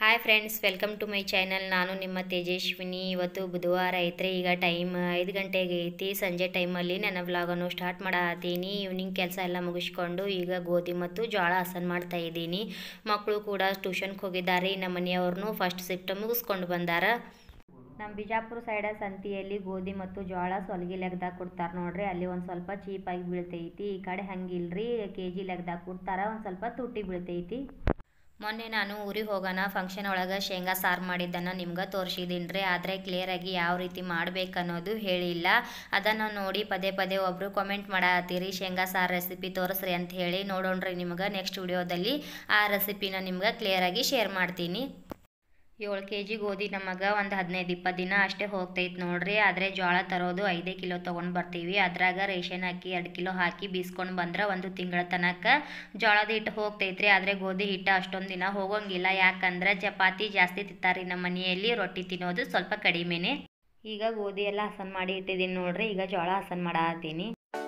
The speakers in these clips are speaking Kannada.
Hi friends welcome to my channel ನಾನು ನಿಮ್ಮ ತೇಜಸ್ವಿನಿ ಇವತ್ತು ಬುಧವಾರ ಐತ್ರಿ ಈಗ ಟೈಮ್ ಐದು ಗಂಟೆಗೆ ಐತಿ ಸಂಜೆ ಟೈಮಲ್ಲಿ ನನ್ನ ವ್ಲಾಗನ್ನು ಸ್ಟಾರ್ಟ್ ಮಾಡತ್ತೀನಿ ಈವ್ನಿಂಗ್ ಕೆಲಸ ಎಲ್ಲ ಮುಗಿಸ್ಕೊಂಡು ಈಗ ಗೋಧಿ ಮತ್ತು ಜೋಳ ಹಸನ್ ಮಾಡ್ತಾ ಇದ್ದೀನಿ ಮಕ್ಕಳು ಕೂಡ ಟ್ಯೂಷನ್ಗೆ ಹೋಗಿದ್ದಾರೆ ನಮ್ಮ ಮನೆಯವ್ರನ್ನೂ ಫಸ್ಟ್ ಶಿಫ್ಟ್ ಮುಗಿಸ್ಕೊಂಡು ಬಂದಾರ ನಮ್ಮ ಬಿಜಾಪುರ ಸೈಡ ಸಂತಿಯಲ್ಲಿ ಗೋಧಿ ಮತ್ತು ಜೋಳ ಸೊಲ್ಗಿ ಲೆಕ್ಕದಾಗ ಕೊಡ್ತಾರೆ ನೋಡ್ರಿ ಅಲ್ಲಿ ಒಂದು ಸ್ವಲ್ಪ ಚೀಪಾಗಿ ಬೀಳ್ತೈತಿ ಈ ಕಡೆ ಹಂಗಿಲ್ರಿ ಕೆ ಜಿ ಲೆಕ್ಕದಾಗ ಕೊಡ್ತಾರ ಒಂದು ಸ್ವಲ್ಪ ತುಟ್ಟಿ ಬೀಳ್ತೈತಿ ಮೊನ್ನೆ ನಾನು ಊರಿಗೆ ಹೋಗೋಣ ಫಂಕ್ಷನ್ ಒಳಗೆ ಶೇಂಗಾ ಸಾರು ಮಾಡಿದ್ದನ್ನು ನಿಮ್ಗೆ ತೋರಿಸಿದ್ದೀನಿ ರೀ ಆದರೆ ಕ್ಲಿಯರಾಗಿ ಯಾವ ರೀತಿ ಮಾಡ್ಬೇಕನ್ನೋದು ಹೇಳಿಲ್ಲ ಅದನ್ನು ನೋಡಿ ಪದೇ ಪದೇ ಒಬ್ಬರು ಕಾಮೆಂಟ್ ಮಾಡತ್ತೀರಿ ಶೇಂಗಾ ಸಾರು ರೆಸಿಪಿ ತೋರಿಸ್ರಿ ಅಂತ ಹೇಳಿ ನೋಡೋಣ್ರಿ ನಿಮ್ಗೆ ನೆಕ್ಸ್ಟ್ ವಿಡಿಯೋದಲ್ಲಿ ಆ ರೆಸಿಪಿನ ನಿಮ್ಗೆ ಕ್ಲಿಯರಾಗಿ ಶೇರ್ ಮಾಡ್ತೀನಿ ಏಳು ಕೆ ಜಿ ಗೋಧಿ ನಮಗೆ ಒಂದು ಹದಿನೈದು ಇಪ್ಪತ್ತು ದಿನ ಅಷ್ಟೇ ಹೋಗ್ತೈತೆ ನೋಡ್ರಿ ಆದರೆ ಜೋಳ ತರೋದು ಐದೇ ಕಿಲೋ ತೊಗೊಂಡು ಬರ್ತೀವಿ ಅದ್ರಾಗ ರೇಷನ್ ಹಾಕಿ ಎರಡು ಕಿಲೋ ಹಾಕಿ ಬೀಸ್ಕೊಂಡು ಬಂದ್ರೆ ಒಂದು ತಿಂಗಳ ತನಕ ಜೋಳದ ಹಿಟ್ಟು ಹೋಗ್ತೈತ್ರಿ ಆದರೆ ಗೋಧಿ ಹಿಟ್ಟು ಅಷ್ಟೊಂದು ದಿನ ಹೋಗೋಂಗಿಲ್ಲ ಯಾಕಂದ್ರೆ ಚಪಾತಿ ಜಾಸ್ತಿ ತಿಂತಾರೆ ನಮ್ಮ ಮನೆಯಲ್ಲಿ ರೊಟ್ಟಿ ತಿನ್ನೋದು ಸ್ವಲ್ಪ ಕಡಿಮೆನೆ ಈಗ ಗೋಧಿ ಎಲ್ಲ ಹಸನ್ ಮಾಡಿ ಇಟ್ಟಿದ್ದೀನಿ ನೋಡ್ರಿ ಈಗ ಜೋಳ ಹಸನ್ ಮಾಡತ್ತೀನಿ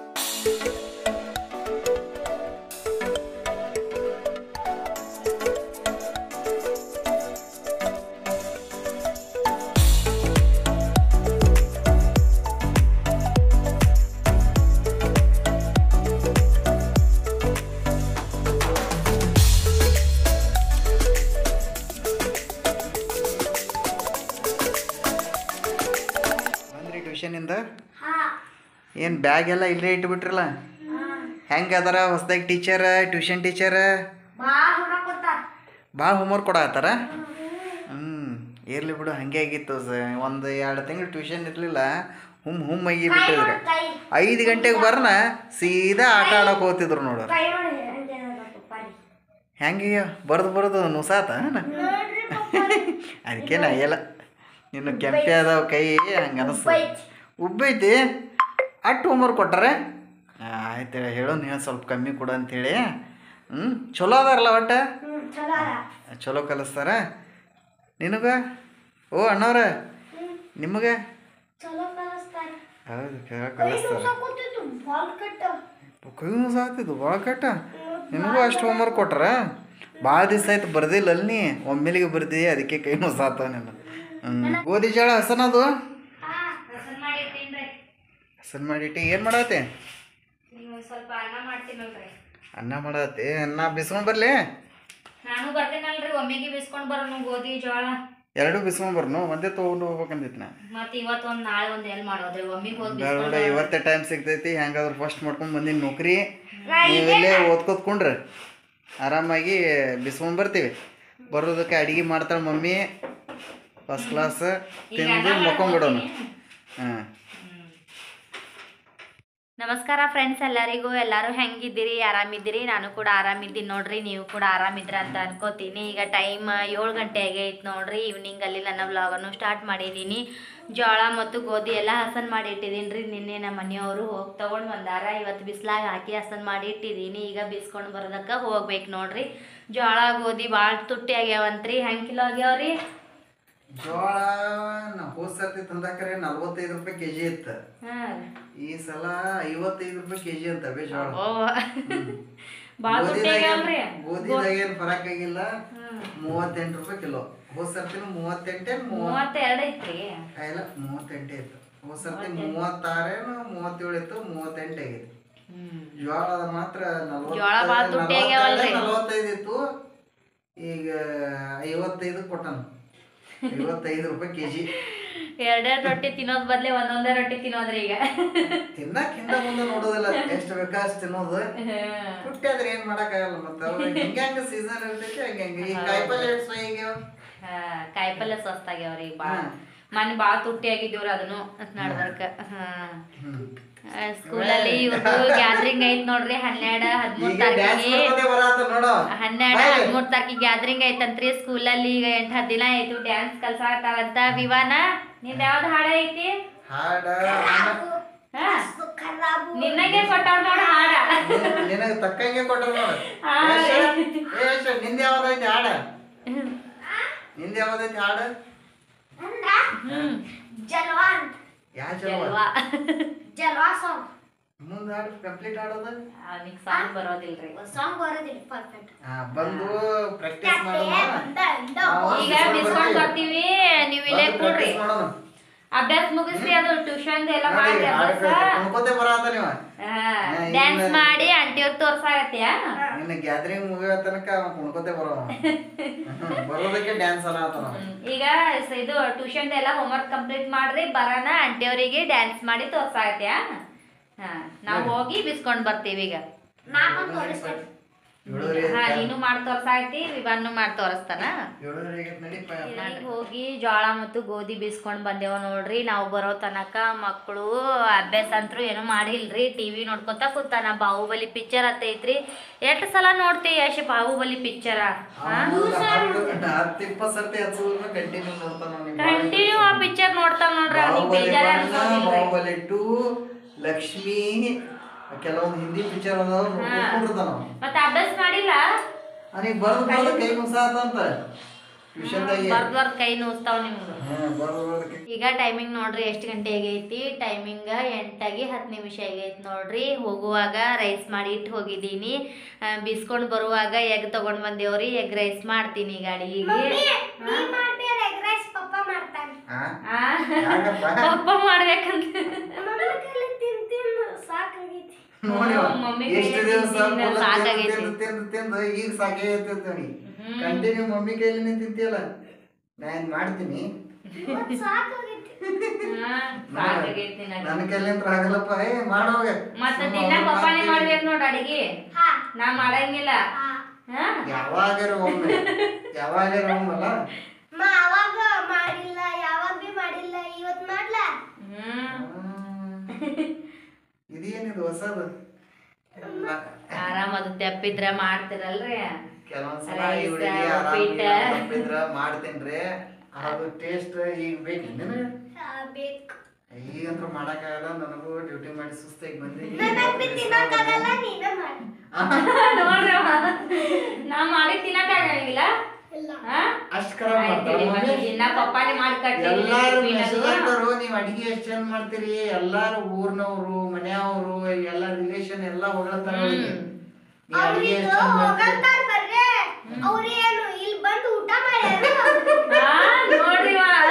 ಬಂದ್ರಿ ಟ್ಯೂಷನಿಂದ ಏನು ಬ್ಯಾಗ್ ಎಲ್ಲ ಇಲ್ಲೇ ಇಟ್ಬಿಟ್ರಲ್ಲ ಹೆಂಗೆ ಅದಾರ ಹೊಸ್ದಾಗಿ ಟೀಚರ್ ಟ್ಯೂಷನ್ ಟೀಚರ್ ಭಾಳ ಹೋಮ್ವರ್ಕ್ ಕೊಡತ್ತಾರ ಹ್ಞೂ ಇರಲಿ ಬಿಡು ಹಂಗೆ ಆಗಿತ್ತು ಸ ಒಂದು ಎರಡು ತಿಂಗಳು ಟ್ಯೂಷನ್ ಇರಲಿಲ್ಲ ಹುಮ್ ಹುಮ್ ಆಗಿ ಬಿಟ್ಟಿದ್ರೆ ಐದು ಗಂಟೆಗೆ ಬರ್ನ ಸೀದಾ ಆಟ ಆಡೋಕೆ ಹೋಗ್ತಿದ್ರು ನೋಡು ಹೆಂಗೆ ಬರ್ದು ಬರ್ದು ನುಸಾತ ಅದಕ್ಕೆ ನಾ ಎಲ್ಲ ನಿನ್ನ ಕೆಂಪೆ ಅದಾವ ಕೈ ಹಂಗೆ ಅನಿಸ್ತು ಉಬ್ಬೈತಿ ಅಟ್ಟು ಹೋಮ್ವರ್ಕ್ ಕೊಟ್ಟಾರೆ ಆಯ್ತು ಹೇಳು ನೀವು ಸ್ವಲ್ಪ ಕಮ್ಮಿ ಕೊಡು ಅಂತೇಳಿ ಹ್ಞೂ ಚಲೋ ಅದಾರಲ್ಲ ಒಟ್ಟು ಚಲೋ ಕಲಿಸ್ತಾರ ನಿನಗ ಓ ಅಣ್ಣವ್ರ ನಿಮಗೆ ಹೌದು ಕ- ಕಲಿಸ್ತಾರ ಕೈ ಸಾತಿದ್ದು ಭಾಳ ಕಟ್ಟ ನಿನಗೂ ಅಷ್ಟು ಹೋಮ್ವರ್ಕ್ ಕೊಟ್ರ ಭಾಳ ದಿವಸ ಆಯ್ತು ಬರ್ದಿಲ್ಲ ಅಲ್ಲಿ ನೀ ಒಮ್ಮೆಲಿಗೆ ಬರ್ದಿ ಅದಕ್ಕೆ ಕೈ ಸಾತವ ನೀನು ಹ್ಞೂ ಗೋಧಿ ಜೋಳ ಹಸನದು ಹಸನ್ ಮಾಡಿಟ್ಟಿ ಏನು ಮಾಡತ್ತೆ ಸ್ವಲ್ಪ ಅನ್ನ ಮಾಡ್ತೀನಲ್ರಿ ಅನ್ನ ಮಾಡತ್ತೆ ನಾ ಬಿಸ್ಕೊಂಡ್ ಬರ್ಲಿ ನಾನು ಬರ್ತೀನಲ್ರಿ ಒಮ್ಮೆಗೆ ಬಿಸ್ಕೊಂಡು ಬರೋನು ಗೋಧಿ ಜೋಳ ಎರಡು ಬಿಸ್ಕೊಂಡ್ ಬರ್ನು ಒಂದೇ ತೊಗೊಂಡು ಹೋಗ್ಬೇಕಂದಿತ್ತು ನಾ ಮತ್ತೆ ಇವತ್ತು ಒಂದು ನಾಳೆ ಒಂದು ಎಲ್ಲಿ ಮಾಡೋದ್ರಿ ಒಮ್ಮಿಗೆ ಹೋಗಿ ಬೇಡ ಇವತ್ತೇ ಟೈಮ್ ಸಿಗ್ತೈತಿ ಹೆಂಗಾದ್ರು ಫಸ್ಟ್ ಮಾಡ್ಕೊಂಡು ಬಂದೀನಿ ನೌಕರಿ ನೀವಿಲ್ಲೇ ಓದ್ಕೋತ್ಕೊಂಡ್ರೆ ಆರಾಮಾಗಿ ಬಿಸ್ಕೊಂಡ್ ಬರ್ತೀವಿ ಬರೋದಕ್ಕೆ ಅಡಿಗೆ ಮಾಡ್ತಾಳೆ ಮಮ್ಮಿ ಫಸ್ಟ್ ಕ್ಲಾಸ್ ತಿಂದು ಮಕ್ಕೊಂಬಿಡೋನು ಹಾಂ ನಮಸ್ಕಾರ ಫ್ರೆಂಡ್ಸ್ ಎಲ್ಲರಿಗೂ ಎಲ್ಲರೂ ಹೆಂಗಿದ್ದೀರಿ ಆರಾಮಿದ್ದೀರಿ ನಾನು ಕೂಡ ಆರಾಮಿದ್ದೀನಿ ನೋಡ್ರಿ ನೀವು ಕೂಡ ಆರಾಮಿದ್ರ ಅಂತ ಅನ್ಕೋತೀನಿ ಈಗ ಟೈಮ್ ಏಳು ಗಂಟೆ ಆಗೈತೆ ನೋಡ್ರಿ ಈವ್ನಿಂಗಲ್ಲಿ ನನ್ನ ವ್ಲಾಗನ್ನು ಸ್ಟಾರ್ಟ್ ಮಾಡಿದ್ದೀನಿ ಜೋಳ ಮತ್ತು ಗೋಧಿ ಎಲ್ಲ ಹಸನ್ ಮಾಡಿ ಇಟ್ಟಿದ್ದೀನಿ ರೀ ನಿನ್ನೆ ನಮ್ಮ ಮನೆಯವರು ಹೋಗಿ ತೊಗೊಂಡು ಬಂದಾರ ಇವತ್ತು ಬಿಸ್ಲಾಗ ಹಾಕಿ ಹಸನ್ ಮಾಡಿ ಇಟ್ಟಿದ್ದೀನಿ ಈಗ ಬಿಸ್ಕೊಂಡು ಬರೋದಕ್ಕೆ ಹೋಗ್ಬೇಕು ನೋಡ್ರಿ ಜೋಳ ಗೋಧಿ ಭಾಳ ತುಟ್ಟಿ ಆಗ್ಯಾವಂತ್ರಿ ಹೆಂಗೆ ಕಿಲೋ ಆಗ್ಯಾವ್ರಿ ಜೋಳ ನಾ ಹೋದ್ ಸರ್ತಿ ತಂದಾಕರೆ ನಲ್ವತ್ತೈದು ರೂಪಾಯಿ ಕೆ ಜಿ ಇತ್ತು ಹಾಂ ಈ ಸಲ ಐವತ್ತೈದು ರೂಪಾಯಿ ಕೆ ಜಿ ಅಂತವೆ ಜೋಳ ಓ ಭಾಳ ತುಟ್ಟಿ ಆಗ್ಯಾವ್ರಿ ಗೋಧಿದಾಗ ಏನು ಫರಕ್ ಆಗಿಲ್ಲ ಮೂವತ್ತೆಂಟು ರೂಪಾಯಿ ಕಿಲೋ ಹೋದ್ ಸರ್ತಿನೂ ಮೂವತ್ತೆಂಟೇ ಮೂವತ್ತು ಮೂವತ್ತೆರಡು ಐತ್ರಿ ಇಲ್ಲ ಮೂವತ್ತೆಂಟೇ ಇತ್ತು ಹೋದ್ ಸರ್ತಿ ಮೂವತ್ತಾರೇನು ಮೂವತ್ತೇಳು ಇತ್ತು ಮೂವತ್ತೆಂಟು ಆಗೈತಿ ಜೋಳದ ಮಾತ್ರ ನಲ್ವತ್ತು- ಜೋಳ ಭಾಳ ತುಟ್ಟಿ ಆಗ್ಯಾವಲ್ರಿ? ನಲ್ವತ್ತೈದು ಇತ್ತು ಈಗ ಐವತ್ತೈದು ಕೊಟ್ಟನು ಐವತ್ತೈದು ರೂಪಾಯಿ ಕೆ ಜಿ ಎರಡೆರಡು ರೊಟ್ಟಿ ತಿನ್ನೋದ್ ಬದ್ಲಿ ಒಂದೊಂದೇ ರೊಟ್ಟಿ ತಿನ್ನೋದ್ರಿ ಈಗ ತಿನ್ನಕ್ ಹಿಂದ ಮುಂದೆ ನೋಡೋದಿಲ್ಲ ಎಷ್ಟು ಬೇಕಾ ಅಷ್ಟು ತಿನ್ನೋದು ತುಟ್ಟಿ ಆದ್ರೆ ಏನ್ ಮಾಡಕ್ಕಾಗಲ್ಲ ಮತ್ತ ಹಿಂಗ ಹೆಂಗ ಸೀಸನ್ ಇರ್ತೈತಿ ಹಂಗ ಹಂಗ ಈ ಕಾಯಿಪಲ್ಲೆ ಎಷ್ಟು ಹಿಂಗೆ ಹಾ, ಕಾಯಿಪಲ್ಯ ಸ್ವಸ್ಥ ಆಗ್ಯಾವ್ರಿ ಈಗ ಭಾಳ ಹ್ಮ್. ಮೊನ್ನೆ ಭಾಳ ತುಟ್ಟಿ ಆಗಿದ್ದೀವ್ರಿ ಅದನ್ನು ನಡ್ಬರ್ಕ ಹ್ಮ್ ಸ್ಕೂಲಲ್ಲಿ ಇವ್ರದ್ದು ಗ್ಯಾದ್ರಿಂಗ್ ಐತ್ ನೋಡ್ರಿ ಹನ್ನೆರಡು ಹದಿಮೂರ್ ಈಗ ಡ್ಯಾನ್ಸ್ ತಾರೀಕಿಗೆ ಮಾಡ್ಕೊಂಡೇ ಬರಾತ ನೋಡು ಹನ್ನೆರಡು ಹದಿಮೂರ್ ತಾರೀಕಿಗೆ ಗ್ಯಾದ್ರಿಂಗ್ ಐತಂತ್ರಿ ಸ್ಕೂಲಲ್ಲಿ ಈಗ ಎಂಟ್ ಹತ್ತು ದಿನ ಆಯ್ತು ಡ್ಯಾನ್ಸ್ ಕಲ್ಸಾಕತ್ತಾರಂತ ವಿವಾನ ನಿಂದ ಯಾವ್ದು ಹಾಡ ಐತಿ ಹಾಡ ಹಾ ನಿನ್ನಗೆ ಕೊಟ್ಟವ್ರ ನೋಡ ಹಾಡ ನಿನಗ ತಕ್ಕಂಗೆ ಕೊಟ್ರ ನೋಡು ಹಾ. ಯಶ, ಯಶ, ನಿಂದ ಯಾವ್ದೈತಿ ಹಾಡ ನಿಂದ ಯಾವ್ದೈತಿ ಹಾಡ ಹ್ಮ್ ಜಲ್ವಾನ್ ಯಾ ಚಲೋ ಅಲ್ವಾ ಜಲ್ವಾ ಸಾಂಗ್ ಮುಂದೆ ಹಾಡು ಕಂಪ್ಲೀಟ್ ಹಾಡೋದು ಅವನಿಗೆ ಸಾಂಗ್ ಬರೋದಿಲ್ರಿ ಸಾಂಗ್ ಬರೋದಿಲ್ಲ ಪರ್ಫೆಕ್ಟ್ ಹಾ ಬಂದು ಪ್ರಾಕ್ಟೀಸ್ ಮಾಡೋಣ ಬಂದ ನಾವು ಈಗ ಬಿಸ್ಕೊಂಡ್ ಬರ್ತೀವಿ ನೀವು ಇಲ್ಲೇ ಕೂಡ್ರಿ ಮಾಡೋಣ ಅಭ್ಯಾಸ ಮುಗಿಸ್ರಿ ಅದು ಟ್ಯೂಷನ್ ಎಲ್ಲ ಮಾಡಿ ಅಭ್ಯಾಸ ಕುಣ್ಕೋತೆ ಬರತ್ತ ನೀವ ಡ್ಯಾನ್ಸ್ ಮಾಡಿ ಆಂಟಿಯವ್ರ ತೋರ್ಸಾಗತ್ತೀಯಾ ನಿನ್ನ ಗ್ಯಾದರಿಂಗ್ ಮುಗಿಯೋ ತನಕ ಅವ ಕುಣ್ಕೋತೆ ಬರೋ ಬರೋದಕ್ಕೆ ಡ್ಯಾನ್ಸ್ ಅಲ್ಲ ಆತನ ಈಗ ಸ- ಇದು ಟ್ಯೂಷನ್ ಎಲ್ಲ ಹೋಮ್ವರ್ಕ್ ಕಂಪ್ಲೀಟ್ ಮಾಡ್ರಿ ಬರೋಣ ಆಂಟಿಯವರಿಗೆ ಡ್ಯಾನ್ಸ್ ಮಾಡಿ ತೋರ್ಸಾಗತ್ತೀಯಾ ಹಾ ನಾವು ಹೋಗಿ ಬಿಸ್ಕೊಂಡ್ ಬರ್ತೀವಿ ಈಗ ನಾಲ್ಕು ತೋರಿಸ್ತಾರೆ ಏಳುವರೆ ಹಾ ನೀನು ಮಾಡಿ ತೋರ್ಸಾಗತ್ತಿ ವಿವಾನ್ನು ಮಾಡಿ ತೋರಿಸ್ತಾನ ಏಳುವರೆ ಆಗೈತೆ ನಡಿ ಪ- ಮನೆಗೆ ಹೋಗಿ ಜೋಳ ಮತ್ತು ಗೋಧಿ ಬೀಸ್ಕೊಂಡು ಬಂದೇವ ನೋಡ್ರಿ ನಾವು ಬರೋ ತನಕ ಮಕ್ಕಳು ಅಭ್ಯಾಸ ಅಂತೂ ಏನೂ ಮಾಡಿಲ್ರಿ ಟಿ ವಿ ನೋಡ್ಕೊತ ಕೂತಾನ ಬಾಹುಬಲಿ ಪಿಕ್ಚರ್ ಹತ್ತೈತ್ರಿ ಎಷ್ಟು ಸಲ ನೋಡ್ತಿ ಯಶ್ ಬಾಹುಬಲಿ ಪಿಕ್ಚರ ಅವ್ನು ಹತ್ತು ಹತ್ತು ಇಪ್ಪತ್ತು ಸರ್ತಿ ಹಚ್ಚೋದನ್ನ ಕಂಟಿನ್ಯೂ ನೋಡ್ತಾನ ಅವ್ನಿಗೆ. ಕಂಟಿನ್ಯೂ ಆ ಪಿಕ್ಚರ್ ನೋಡ್ತಾನ ನೋಡ್ರಿ ಅವ್ನಿಗೆ ಬಾಹುಬಲಿ ಬೇಜಾರ ಒನ್, ಅನ್ಸೋದಿಲ್ರಿ ಬಾಹುಬಲಿ ಟೂ ಲಕ್ಷ್ಮಿ ಕೆಲವೊಂದು ಹಿಂದಿ ಪಿಕ್ಚರ್ ಅದಾವ ನೋಡ್ಕೊಂಡಿರ್ತಾನ ಅವ. ಮತ್ತೆ ಅಭ್ಯಾಸ ಮಾಡಿಲ್ಲ ಅವನಿಗೆ ಬರ್ದು ಬರ್ದು ಕೈ ಮುಸಾತಂತ ಟ್ಯೂಷನ್ದಾಗೆ ಬರ್ದ್ ಬರ್ದ್ ಕೈ ನೋಸ್ತಾವ್ ನಿಮ್ಗೆ ಹಾ ಬರ್ದು ಬರ್ದು ಕೈ ಈಗ ಟೈಮಿಂಗ್ ನೋಡ್ರಿ ಎಷ್ಟು ಗಂಟೆ ಆಗೈತಿ ಟೈಮಿಂಗ್ ಎಂಟಾಗಿ ಹತ್ತು ನಿಮಿಷ ಆಗೈತಿ ನೋಡ್ರಿ ಹೋಗುವಾಗ ರೈಸ್ ಮಾಡಿ ಇಟ್ಟು ಹೋಗಿದ್ದೀನಿ ಬಿಸ್ಕೊಂಡು ಬರುವಾಗ ಎಗ್ ತಗೊಂಡ್ ಬಂದೇವ್ರಿ ಎಗ್ ರೈಸ್ ಮಾಡ್ತೀನಿ ಗಾಡಿಗೆ ನೀ ಮಾಡ್ತೀರ ಎಗ್ ರೈಸ್ ಪಪ್ಪ ಮಾಡ್ತಾನೆ ಹಾ ಯಾಕಪ್ಪ? ಪಪ್ಪ ಮಾಡ್ಬೇಕಂತ ಮಮ್ಮಿ ಕೈಲಿ ತಿಂದು ತಿಂದು ಸಾಕಾಗೈತಿ ನೋಡಿ ಅವ. ಮಮ್ಮಿ ಎಷ್ಟು ಕೈಯಲ್ಲಿ ದಿವಸ ತಿಂದು ತಿಂದು ಸಾಕಾಗೈತಿ. ತಿಂದು ತಿಂದು ತಿಂದು ಈಗ ಸಾಕಾಗೈತೆ ಕಂಟಿನ್ಯೂ ಮಮ್ಮಿ ಕೈಲಿ ತಿಂತಿಯಲ್ಲ ನಾ ಏನ್ ಮಾಡ್ತೀನಿ ಇವತ್ತು ಸಾಕಾಗೈತಿ ಹಾ, ಸಾಕಾಗೈತಿ ನನಗೆ. ನನ್ನ ಕೈಲಿಂತ್ರ ಆಗಲ್ಲಪ್ಪ ಏ ಮಾಡೋಗ ಮತ್ತ ದಿನ ಪಪ್ಪಾನೇ ಮಾಡ್ಬೇಕು ನೋಡ್ ಅಡಿಗೆ ಹಾ ನಾ ಮಾಡಂಗಿಲ್ಲ ಹಾ ಹಾ ಯಾವಾಗಾರ ಒಮ್ಮೆ ಯಾವಾಗಾರ ಒಮ್ಮಲ್ಲ ಮಾ ಅವಾಗ ಮಾಡಿಲ್ಲ ಯಾವಾಗ ಬಿ ಮಾಡಿಲ್ಲ ಇವತ್ತು ಮಾಡ್ಲಾ ಹ್ಮ್ ಇದೇನಿದು ಹೊಸದು ಆರಾಮ್ ಅದು ತೆಪ್ಪಿದ್ರ ಮಾಡ್ತಿರಲ್ರಿ ಕೆಲವೊಂದ್ಸಲ ರೈಸ, ಈ ಹುಡುಗಿ ಉಪ್ಪಿಟ್ಟ. ಆರಾಮ್ ತಪ್ಪಿದ್ರ ಮಾಡ್ತೇನ್ರಿ ಅದು ಟೇಸ್ಟ್ ಈಗ ಬೇಕು ನಿನಗೆ ಹಾ, ಬೇಕು ಈಗಂತ್ರ ಮಾಡಕ್ಕಾಗಲ್ಲ ನನಗೂ ಡ್ಯೂಟಿ ಮಾಡಿ ಸುಸ್ತಾಗಿ ಬಂದಿದ್ದೀನಿ ನನಗ್ ಬಿ ತಿನ್ನಕ್ಕಾಗಲ್ಲ ನೀನೇ ಮಾಡಿ ನೋಡ್ರಿ ಅವ. ನಾ ಮಾಡಿ ತಿನ್ನಕ್ ಆಗಂಗಿಲ್ಲ ಇಲ್ಲ ಹಾ? ಅಷ್ಟ್ ಖರಾಬ್ ಆಯ್ತ್ ಮಾಡ್ತಾರ ಇಡಿ, ಮಮ್ಮಿ? ದಿನ ಪಪ್ಪಾನೇ ಮಾಡಿ ಕಟ್ಟಿ ಎಲ್ಲಾರು ಮೆಸೇಜ್ ಹಾಕ್ತಾರು ನೀವ್ ಅಡಿಗೆ ಎಷ್ಟ್ ಚಂದ ಮಾಡ್ತೀರಿ ಎಲ್ಲಾರು ಊರ್ನವ್ರು ಮನ್ಯಾವ್ರು ಎಲ್ಲ ರಿಲೇಷನ್ ಎಲ್ಲ ಹೊಗಳತ್ತಾರ ಅವ್ರಿಗೆ. ನೀವ್ ಅಡಿಗೆ ಎಷ್ಟ್ ಅವ್ರಿಗೂ ಚಂದ ಮಾಡ್ತೀರಿ ಹೊಗಳ್ತಾರ ಬರ್ರೆ ಅವ್ರೇನು ಇಲ್ಲಿ ಬಂದು ಊಟ ಮಾಡ್ಯಾರು ನೋಡ್ರಿ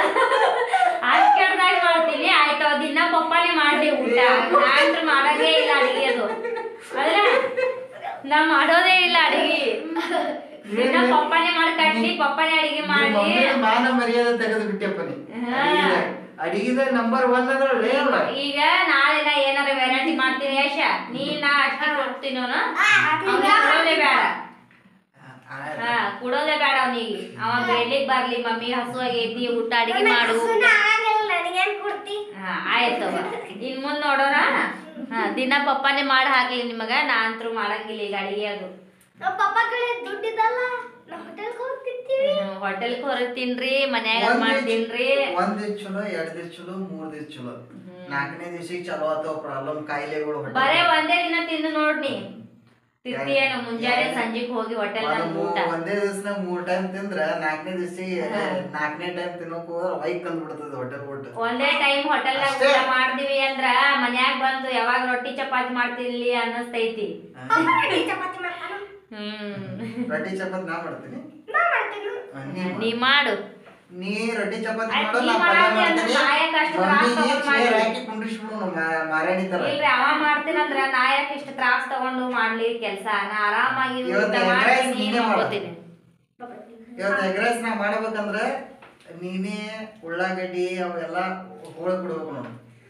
ಕೆಡ್ದಾಗ ಮಾಡ್ತೀನಿ ಆಯ್ತು ಅವ್ ದಿನ ಪಪ್ಪಾನೇ ಮಾಡ್ಲಿ ಊಟ ನಾನ್ರ ಮಾಡಂಗೇ ಇಲ್ಲ ಅಡಿಗೆ ಅದು ಅಲ್ಲ ನಾ ಮಾಡೋದೇ ಇಲ್ಲ ಅಡಿಗೆ ದಿನ ಪಪ್ಪಾನೇ ಮಾಡಿ ಕಟ್ಲಿ ಪಪ್ಪಾನೇ ಅಡಿಗೆ ನಿಮ್ ಮಾಡ್ಲಿ ಮಮ್ಮಿ ಮಾನ ಮರ್ಯಾದೆ ತೆಗೆದು ಬಿಟ್ಟೆಪ್ಪ ನೀ ಹಾ. ಅಡಿಗೆದಾಗ ನಂಬರ್ ಒನ್ ಅದ್ರಲ್ಲಿ ಅವ್ಳ. ಈಗ ನಾಳೆ ನಾ ಏನಾರ ವೆರೈಟಿ ಮಾಡ್ತೀನಿ ಯಶ ನೀ ನಾ ಅಷ್ಟೇ ಕೊಡ್ತೀನಿ ಕೊಡೋದೇ ಬೇಡ ಆ, ಹಾ ಕೊಡೋದೇ ಬೇಡ ಅವನಿಗೆ ಅವ ಬೆಳಿಗ್ ಬರ್ಲಿ ಮಮ್ಮಿ ಹಸು ಆಗೈತಿ ಊಟ ಅಡಿಗೆ ಮಾಡು ಸುಮ್ಮನೆ ಆಗಲ್ಲ ನನಗೇನ್ ಕೊಡ್ತಿ ಹಾ ಆಯ್ತು ಇನ್ ಮುಂದ್ ನೋಡೋಣ ಹಾ ದಿನ ಪಪ್ಪಾನೇ ಮಾಡಿ ಹಾಕ್ಲಿ ನಿಮಗ ನಾ ಅಂತೂ ಮಾಡಂಗಿಲ್ಲ ಈಗ ಅಡಿಗೆ ಅದು ನಮ್ಮ ಪಪ್ಪ ಕಡೆ ದುಡ್ಡಿದಲ್ಲ ನಾವು ಹೋಟೆಲ್ಗೆ ಹೋಗಿ ತಿಂತೀವಿ ಹೋಟೆಲ್ಗೆ ಹೊರಗೆ ತಿನ್ರಿ ಮನ್ಯಾಗ ಒಂದ್ ಮಾಡಿ ದಿವ್ಸ- ತಿನ್ರಿ ಒಂದ್ ದಿವ್ಸ ಚಲೋ ಎರಡ್ ದಿವ್ಸ ಚಲೋ ಮೂರ್ ದಿವ್ಸ ಚಲೋ ನಾಲ್ಕನೇ ದಿವ್ಸಿಗೆ ಚಲೋ ಆತಾವ ಪ್ರಾಬ್ಲಮ್ ಕಾಯಿಲೆಗಳು ಹೊಟ್ಟೆ- ಬರೇ ಒಂದೇ ದಿನ ತಿಂದು ನೋಡ್ನಿ ತಿಂತೀಯೇನು ಮುಂಜಾನೆ ಸಂಜೆಗ್ ಹೋಗಿ ಹೋಟೆಲ್ ಒಂದ್ ಮೂ- ಊಟ ಒಂದೇ ದಿವ್ಸನಾಗ ಮೂರ್ ಟೈಮ್ ತಿಂದ್ರ ನಾಲ್ಕನೇ ದಿವ್ಸಿಗೆ ನಾಲ್ಕನೇ ಟೈಮ್ ತಿನ್ನೋಕ್ ಹೋದ್ರ ವೈಕ್ ಕಂದ್ ಬಿಡ್ತದ ಹೋಟೆಲ್ ಊಟ ಒಂದೇ ಟೈಮ್ ಹೋಟೆಲ್ನಾಗ ಅಷ್ಟೇ. ಊಟ ಮಾಡ್ದಿವಿ ಅಂದ್ರ ಮನ್ಯಾಗ ಬಂದು ಯಾವಾಗ ರೊಟ್ಟಿ ಚಪಾತಿ ಮಾಡ್ತಿರ್ಲಿ ಅನ್ನಿಸ್ತೈತಿ ಪಪ್ಪ ರೊಟ್ಟಿ ಚಪಾತಿ ಮಾಡ್ತಾನ ಹ್ಮ್ ರೊಟ್ಟಿ ಚಪಾತಿ ನಾ ಮಾಡ್ತೀನಿ ನಾ ಮಾಡ್ತೀನಿ ಆ, ನೀ ಮಾಡು. ನೀ ಮಾಡು ನೀ ರೊಟ್ಟಿ ಚಪಾತಿ ಆಯ್ತ್, ಮಾಡು ನೀ ನಾ ಪಲ್ಯ ಮಾಡಾತಿ ಅಂದ್ರೆ ಮಾಡ್ತೀನಿ ನಾಯಕ್ ಅಷ್ಟು ತ್ರಾಸ್ ಮಮ್ಮಿಗೆ ತಗೊಂಡ್ ಚೇರ್ ಮಾಡಿ. ಹಾಕಿ ಕುಂಡ್ರಿಸ್ಬಿಡು ಮಾರಾಣಿ ತರ ಇಲ್ರಿ ಅವ ಮಾಡ್ತೀನಂದ್ರ ನಾ ಯಾಕೆ ಇಷ್ಟ ತ್ರಾಸ್ ತಗೊಂಡು ಮಾಡ್ಲಿ ಕೆಲ್ಸ ನಾ ಆರಾಮಾಗಿ ಊಟ ಇವತ್ತು egg rice ಮಾಡ್ತೀನಿ ನೀನೇ ಮಾಡು. ಮಕ್ಕೋತೀನಿ ಇವತ್ತು ಎಗ್ ರೈಸ್ ನಾ ಮಾಡ್ಬೇಕಂದ್ರ ನೀನೇ ಉಳ್ಳಾಗಡ್ಡಿ ಅವೆಲ್ಲ ಹೋಳ್ ಬಿಡ್ಬೇಕು ನೋಡು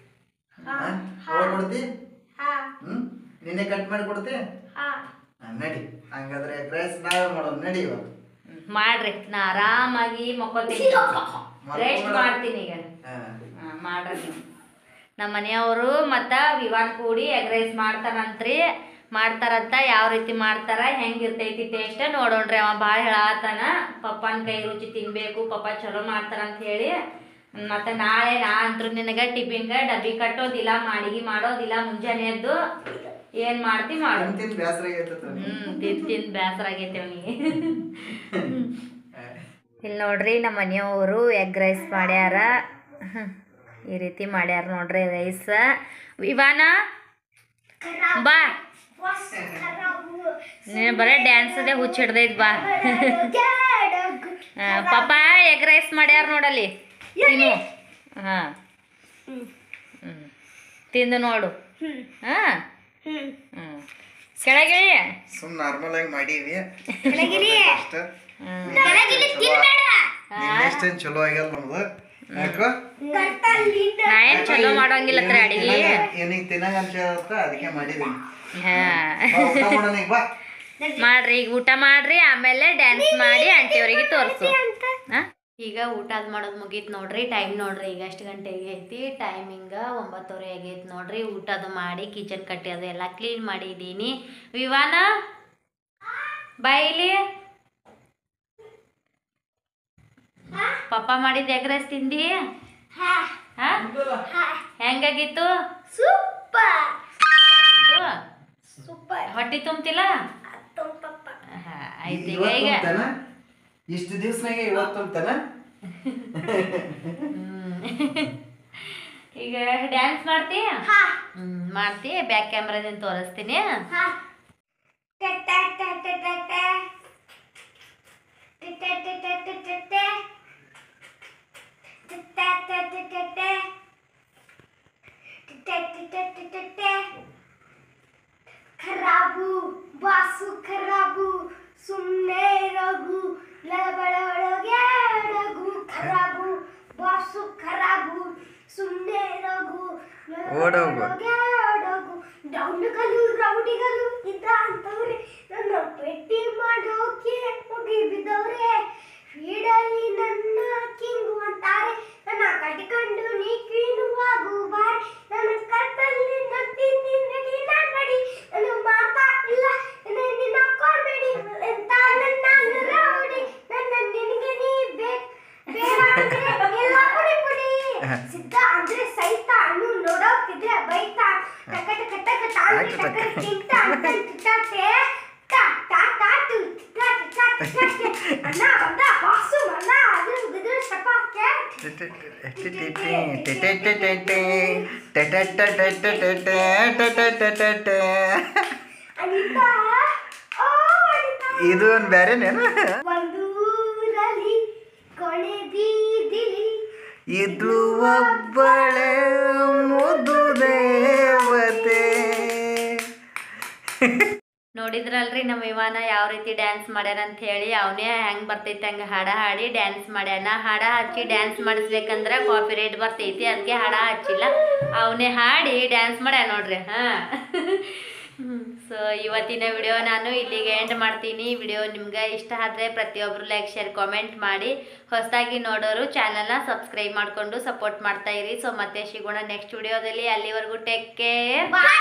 ಹೋಳ್ ಕೊಡ್ತಿ ಹಾ ಹ್ಮ್ ನೀನೇ ಕಟ್ ಮಾಡಿ ಕೊಡ್ತಿ ಹಾ ಹಾ, ನಡಿ ಹಂಗಾದ್ರೆ ಎಗ್ ರೈಸ್ ನಾವೇ ಮಾಡೋದು ನಡಿ ಇವತ್ತು ಮಾಡ್ರಿ ನಾ ಆರಾಮಾಗಿ ಮಕ್ಕೋತೀನಿ ರೆಸ್ಟ್ ಮಾಡ್ತೀನಿ ಈಗ ಹಾ. ಹಾ, ಮಾಡ್ರಿ ನೀವು ನಮ್ಮ ಮನೆಯವರು ಮತ್ತ ವಿವಾನ್ ಕೂಡಿ ಎಗ್ ರೈಸ್ ಮಾಡ್ತಾರಂತ್ರಿ ಮಾಡ್ತಾರಂತ ಯಾವ ರೀತಿ ಮಾಡ್ತಾರ ಹೆಂಗಿರ್ತೈತಿ ಟೇಸ್ಟ್ ನೋಡೋಣ್ರಿ ಅವ ಭಾಳ ಹೇಳಾತಾನ ಪಪ್ಪನ ಕೈ ರುಚಿ ತಿನ್ಬೇಕು ಪಪ್ಪ ಚಲೋ ಮಾಡ್ತಾರಂತ ಹೇಳಿ ಮತ್ತೆ ನಾಳೆ ನಾ ಅಂತೂ ನಿನಗ ಟಿಫಿನ್ಗ ಡಬ್ಬಿ ಕಟ್ಟೋದಿಲ್ಲ ಮಾಡಿಗಿ ಮಾಡೋದಿಲ್ಲ ಮುಂಜಾನೆ ಎದ್ದು ಏನ್ ಮಾಡ್ತಿ ಮಾಡು ತಿಂದ್ ತಿಂದ್ ಬ್ಯಾಸ್ರ ಆಗೈತೆ ಹ್ಮ್ ತಿಂದ್ ತಿಂದ್ ಬೇಸರ ಆಗೈತೆ ಅವನಿಗೆ ಇಲ್ಲಿ ನೋಡ್ರಿ ನಮ್ಮ ಮನೆಯವರು ಎಗ್ ರೈಸ್ ಮಾಡ್ಯಾರ ಹ್ಮ್. ಈ ರೀತಿ ಮಾಡ್ಯಾರ ನೋಡ್ರಿ ರೈಸ್ ವಿವಾನ ಬಾ ವಾಸ್ ಖರಾಬು ನೀನು ಬರೇ ಡ್ಯಾನ್ಸ್ ಅದೇ ಹುಚ್ಚ ಹಿಡ್ದೈತ್ ಬಾ ಆ, ಪಾಪ ಎಗ್ ರೈಸ್ ಮಾಡ್ಯಾರ ನೋಡಲ್ಲಿ ತಿನ್ನು ಹಾಂ ಹ್ಮ್ ಹ್ಞೂ ತಿಂದು ನೋಡು ಹ್ಮ್ ಹಾಂ ಹ್ಮ್ ಹ್ಞೂ ಕೆಳಗಿಳಿ ಸುಮ್ ನಾರ್ಮಲ್ ಆಗಿ ಮಾಡೀವಿ ಕೆಳಗಿರಿ ಅಷ್ಟ ಕೆಳಗಿರಿ ತಿನ್ಬೇಡ ನಿನ್ನೆಷ್ಟೇನ್ ಚಲೋ ಆಗ್ಯದ ನಮ್ದು ಯಾಕೋ ಕತ್ತಲ್ಲಿಂದ ನಾ ಏನು ಚಲೋ ಮಾಡೋಂಗಿಲ್ಲ ಹತ್ರ ಅಡಿಗೆ ಏನೀಗ ತಿನ್ನಂಗ ಅನ್ಸತ್ತ ಅದಕ್ಕೆ ಮಾಡಿದೀನಿ ಹಾಂ ಬಾ, ಊಟ ಮಾಡೋಣ ಈಗ ಬಾ ಮಾಡ್ರಿ ಈಗ ಊಟ ಮಾಡ್ರಿ ಆಮೇಲೆ ಡ್ಯಾನ್ಸ್ ಮಾಡಿ ಆಂಟಿಯವರಿಗೆ ತೋರಿಸು ಈಗ ಊಟ ಅದು ಮಾಡೋದು ಮುಗೀತು ನೋಡ್ರಿ ಟೈಮ್ ನೋಡ್ರಿ ಈಗ ಎಷ್ಟು ಗಂಟೆಗೆ ಐತಿ ಟೈಮಿಂಗ ಒಂಬತ್ತುವರೆ ಆಗೈತಿ ನೋಡ್ರಿ ಊಟದು ಮಾಡಿ ಕಿಚನ್ ಕಟ್ಟಿ ಅದು ಎಲ್ಲ ಕ್ಲೀನ್ ಮಾಡಿದ್ದೀನಿ ವಿವಾನ ಬಾಯಿಲಿ ಪಪ್ಪ ಮಾಡಿದ ಎಗ್ ರೈಸ್ ತಿಂದಿ ಹಾ ಹಾ ಹಾ ಹೆಂಗಾಗಿತ್ತು ಸೂಪರ್ ಇದು? ಸೂಪರ್ ಹೊಟ್ಟಿ ತುಂಬ್ತಿಲ್ಲ ತುಂಬಪ್ಪ ಹಾ, ಆಯ್ತು ಈಗ ಈಗ ಇಷ್ಟು ದಿವ್ಸನಾಗೆ ಇವತ್ತು ಅಂತಾನ ಹ್ಮ್. ಈಗ ಡ್ಯಾನ್ಸ್ ಮಾಡ್ತಿ ಹಾ ಹ್ಮ್ ಮಾಡ್ತಿ ಬ್ಯಾಕ್ ಕ್ಯಾಮ್ರಾದಿಂದ ತೋರಿಸ್ತೀನಿ ಹಾ ಟಟ ಟಟ ಟಟ ಟಟ ಟಟ ಟಟ ಖರಾಬು ಬಾಸು ಖರಾಬು ಸುಮ್ಮನೆ ರಘು ಲಬಳೊಳಗೆ ರಘು ಖರಾಬು ಬಾಸು ಖರಾಬು ಸುಮ್ಮನೆ ರಘು ಓಡೋಗು. ಓಡೋಗು ಡೌನ್ಗಳು ರೌಡಿಗಳು ಇದ್ದ ಅಂತವ್ರೆ ನನ್ನ ಪೆಟ್ಟಿ ಮಾಡೋಕೆ ಮುಗಿ ಬಿದ್ದವ್ರೆ ಫೀಡಲ್ಲಿ ನನ್ನ ಕಿಂಗು ಅಂತಾರೆ ನನ್ನ ಕಟ್ಕೊಂಡು ನೀ ಕ್ವೀನು ಆಗು ಬಾರಿ ನನ್ನ ಕತ್ತಲ್ಲಿ ನಟ್ಟಿ ನಿನ್ನಡಿ ನಡಿ ನನ್ನ ಮಾತಾ ಇಲ್ಲ ನನ್ನ ನಿನ್ನ ಕೊಡ್ಬೇಡಿ ಎಂತ ನನ್ನ ರೌಡಿ ನನ್ನ ನಿನಗೆ ನೀ ಬೇಕು ಬೇಡ ಅಂದ್ರೆ ಎಲ್ಲ ಪುಡಿ ಪುಡಿ ಸಿದ್ಧ ಅಂದ್ರೆ ಸೈತ ಅನ್ನು ನೋಡೋಕಿದ್ರೆ ಬೈತ ಟಕ ಟಕ ಟಕ ತಾಂದ್ರೆ ಆಯ್ತು ಟಕ ಟಕ. ಟಿಂಟ ಅಂತ ಟಿಟಾಟೆ ಟಾ ಟಾ ಟಾ ಟು ಟಾ ಟಾ ಟಾ ಟಾ ಅಣ್ಣ ಬಂದ ಬಾಸು ಅಣ್ಣ ಅದ್ರ ಬಿದ್ರ ಚಪಾಕೆ ಅನಿತಾ ಓ ಅನಿತಾ ಇದು ಒಂದು ಬೇರೆನೇನು ಒಂದೂರಲ್ಲಿ ಕೊನೆ ಬೀದಿಲಿ ಇದು ಒಬ್ಬಳೆ ಮುದು ದೇವತೆ ನೋಡಿದ್ರಲ್ರಿ ನಮ್ಮ ವಿಮಾನ ಯಾವ ರೀತಿ ಡ್ಯಾನ್ಸ್ ಮಾಡ್ಯಾನ ಅಂತ ಹೇಳಿ ಅವನೇ ಹೆಂಗ್ ಬರ್ತೈತೆ ಹಂಗೆ ಹಾಡ ಹಾಡಿ ಡ್ಯಾನ್ಸ್ ಮಾಡ್ಯಾನ ಹಾಡ ಹಚ್ಚಿ ಡ್ಯಾನ್ಸ್ ಮಾಡಿಸ್ಬೇಕಂದ್ರೆ ಕಾಪಿ ರೇಟ್ ಬರ್ತೈತಿ ಅದಕ್ಕೆ ಹಾಡ ಹಚ್ಚಿಲ್ಲ ಅವನೇ ಹಾಡಿ ಡ್ಯಾನ್ಸ್ ಮಾಡ್ಯಾನ ನೋಡ್ರಿ ಹಾಂ ಸೊ ಇವತ್ತಿನ ವಿಡಿಯೋ ನಾನು ಇಲ್ಲಿಗೆ ಎಂಡ್ ಮಾಡ್ತೀನಿ ವಿಡಿಯೋ ನಿಮ್ಗೆ ಇಷ್ಟ ಆದರೆ ಪ್ರತಿಯೊಬ್ಬರು ಲೈಕ್ ಶೇರ್ ಕಾಮೆಂಟ್ ಮಾಡಿ ಹೊಸದಾಗಿ ನೋಡೋರು ಚಾನಲ್ನ ಸಬ್ಸ್ಕ್ರೈಬ್ ಮಾಡಿಕೊಂಡು ಸಪೋರ್ಟ್ ಮಾಡ್ತಾ ಇರಿ ಸೊ ಮತ್ತೆ ಸಿಗೋಣ ನೆಕ್ಸ್ಟ್ ವಿಡಿಯೋದಲ್ಲಿ ಅಲ್ಲಿವರೆಗೂ ಟೇಕ್ ಕೇರ್ ಬಾಯ್